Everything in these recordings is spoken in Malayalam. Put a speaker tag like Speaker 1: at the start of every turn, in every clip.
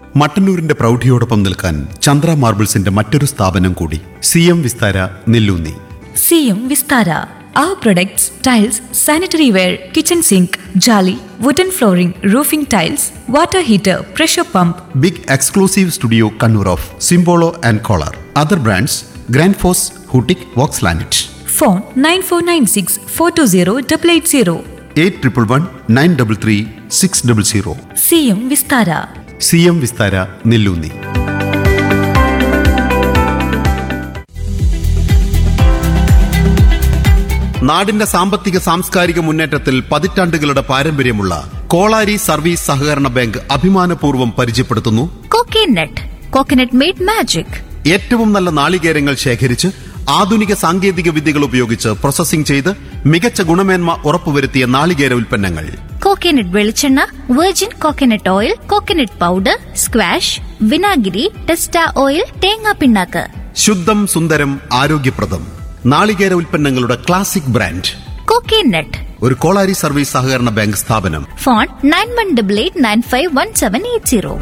Speaker 1: മട്ടന്നൂരിന്റെ പ്രൗഢിയോടൊപ്പം നിൽക്കാൻ ചന്ദ്ര മാർബിൾസിന്റെ മറ്റൊരു സ്ഥാപനം കൂടി സി എം വിസ്താര നെല്ലൂന്നി
Speaker 2: സിയും Vistara Our products, tiles, sanitary ware, kitchen sink, jolly, wooden flooring, roofing tiles, water heater, pressure pump,
Speaker 1: big exclusive studio Kannur of Simpolo and Kohler other brands Grundfos ഹൂട്ടിക് വോക്സ് ലാനറ്റ്
Speaker 2: phone 9496 420 880.
Speaker 1: Eight triple one nine double three six double zero
Speaker 2: സിയും വിസ്താര
Speaker 1: സി എം വിസ്താര നെല്ലൂന്നി നാടിന്റെ സാമ്പത്തിക സാംസ്കാരിക മുന്നേറ്റത്തിൽ പതിറ്റാണ്ടുകളുടെ പാരമ്പര്യമുള്ള കോളാരി സർവീസ് സഹകരണ ബാങ്ക് അഭിമാനപൂർവ്വം പരിചയപ്പെടുത്തുന്നു
Speaker 3: കോക്കനട്ട് കോക്കനട്ട് മെയ്ഡ് മാജിക്
Speaker 1: ഏറ്റവും നല്ല നാളികേരങ്ങൾ ശേഖരിച്ച് ആധുനിക സാങ്കേതിക വിദ്യകൾ ഉപയോഗിച്ച് പ്രോസസ്സിംഗ് ചെയ്ത് മികച്ച ഗുണമേന്മ ഉറപ്പുവരുത്തിയ നാളികേര ഉൽപ്പന്നങ്ങൾ
Speaker 3: കോക്കനട്ട് വെളിച്ചെണ്ണ virgin coconut oil coconut powder squash വിനാഗിരി ടെസ്റ്റ ഓയിൽ തേങ്ങാ പിണ്ണാക്ക്
Speaker 1: ശുദ്ധം സുന്ദരം ആരോഗ്യപ്രദം നാളികേര ഉൽപ്പന്നങ്ങളുടെ ക്ലാസിക് ബ്രാൻഡ്
Speaker 3: കോക്കനട്ട്
Speaker 1: ഒരു കോളാരി സർവീസ് സഹകരണ ബാങ്ക് സ്ഥാപനം
Speaker 3: phone nine one double eight nine five one seven eight zero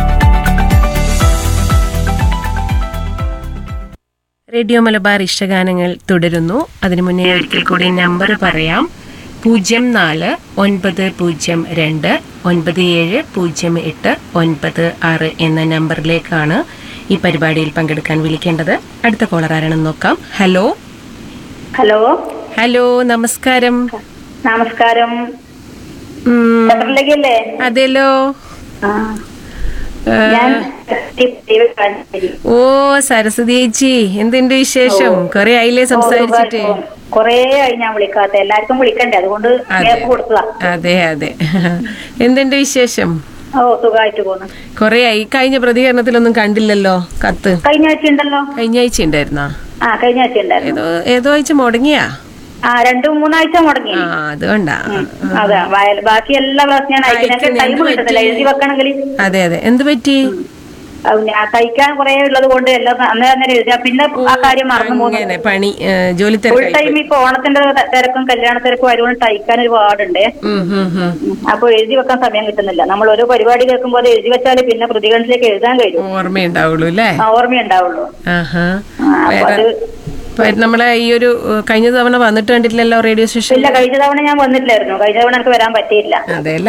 Speaker 4: radio Malabar ഇഷ്ടഗാനങ്ങൾ തുടരുന്നു അതിനു മുന്നേ ഒരിക്കൽ കൂടി നമ്പർ പറയാം പൂജ്യം നാല് ഒൻപത് പൂജ്യം രണ്ട് ഒൻപത് ഏഴ് പൂജ്യം എട്ട് ഒൻപത് ആറ് എന്ന നമ്പറിലേക്കാണ് ഈ പരിപാടിയിൽ പങ്കെടുക്കാൻ വിളിക്കേണ്ടത് അടുത്ത കോളർ ആരാണെന്ന് നോക്കാം ഹലോ
Speaker 5: ഹലോ
Speaker 4: ഹലോ നമസ്കാരം
Speaker 5: നമസ്കാരം
Speaker 4: ഉം,
Speaker 5: ചന്ദ്രലേഖയല്ലേ
Speaker 4: അതെല്ലോ
Speaker 5: ആ
Speaker 4: ഏ,
Speaker 5: ഞാൻ ദൈവകാര്യം
Speaker 4: ഓ സരസ്വതി ചേച്ചി എന്തുണ്ട് വിശേഷം കൊറേ ആയില്ലേ സംസാരിച്ചിട്ട്
Speaker 5: കൊറേ ആയി ഞാൻ വിളിക്കാത്ത എല്ലാവർക്കും വിളിക്കണ്ടേ അതുകൊണ്ട്
Speaker 4: അതെ.
Speaker 5: ഗ്യാപ്പ് കൊടുത്തതാ
Speaker 4: അതെ അതെ എന്തുണ്ട് വിശേഷം
Speaker 5: ഓ സുഖമായിട്ട് പോന്നു
Speaker 4: കൊറേ ആയി കഴിഞ്ഞ പ്രതികരണത്തിലൊന്നും കണ്ടില്ലല്ലോ കത്ത്
Speaker 5: കഴിഞ്ഞ ആഴ്ച ഉണ്ടല്ലോ
Speaker 4: കഴിഞ്ഞ ആഴ്ച ഉണ്ടായിരുന്നാ
Speaker 5: ആ കഴിഞ്ഞ ആഴ്ച ഉണ്ടായിരുന്നു
Speaker 4: ഏതോ ഏതോ ആഴ്ച മുടങ്ങിയാ
Speaker 5: ആ രണ്ടു മൂന്നാഴ്ച മുടങ്ങി
Speaker 4: ആ അതുകൊണ്ടാ
Speaker 5: അതെ വയൽ- ബാക്കി എല്ലാ ക്ലാസ് ഞാൻ അയക്കും ഞങ്ങൾക്ക്
Speaker 4: അയക്കുന്ന
Speaker 5: ടൈം
Speaker 4: എന്ത്
Speaker 5: കിട്ടത്തില്ല
Speaker 4: പറ്റി?
Speaker 5: എഴുതി വെക്കണമെങ്കിൽ
Speaker 4: അതെ അതെ എന്ത് പറ്റി
Speaker 5: അത് ഞാൻ തയ്ക്കാൻ കുറെ ഉള്ളത് കൊണ്ട് എല്ലാം അന്നേരം അന്നേരം എഴുതിയാ പിന്നെ ആ കാര്യം മറന്നു പോകുന്നു
Speaker 4: അങ്ങനെ പണി ഏ, ജോലി
Speaker 5: ഫുൾ ടൈം
Speaker 4: തിരക്കായി
Speaker 5: ഇപ്പൊ ഓണത്തിന്റെ ത- തിരക്കും കല്യാണ തിരക്കും ആയതുകൊണ്ട് തയ്ക്കാൻ ഒരുപാടുണ്ട് അപ്പൊ എഴുതി വെക്കാൻ സമയം കിട്ടുന്നില്ല നമ്മൾ ഓരോ പരിപാടി കേൾക്കുമ്പോൾ അത് എഴുതി വെച്ചാൽ പിന്നെ പ്രതികരണത്തിലേക്ക് എഴുതാൻ കഴിയും
Speaker 4: ഓർമ്മയുണ്ടാവുള്ളൂ അല്ലേ
Speaker 5: ആ, ഓർമ്മയുണ്ടാവുള്ളൂ
Speaker 4: ആഹാ
Speaker 5: ആ, അപ്പൊ
Speaker 4: വേറെ
Speaker 5: അത്
Speaker 4: ഇപ്പൊ നമ്മളെ ഈ ഒരു ഏ, കഴിഞ്ഞ തവണ വന്നിട്ട് കണ്ടിട്ടില്ലല്ലോ റേഡിയോ സ്റ്റേഷൻ
Speaker 5: ഇല്ല കഴിഞ്ഞ തവണ ഞാൻ വന്നിട്ടില്ലായിരുന്നു കഴിഞ്ഞ തവണ എനിക്ക് വരാൻ പറ്റിയില്ല
Speaker 4: അതെ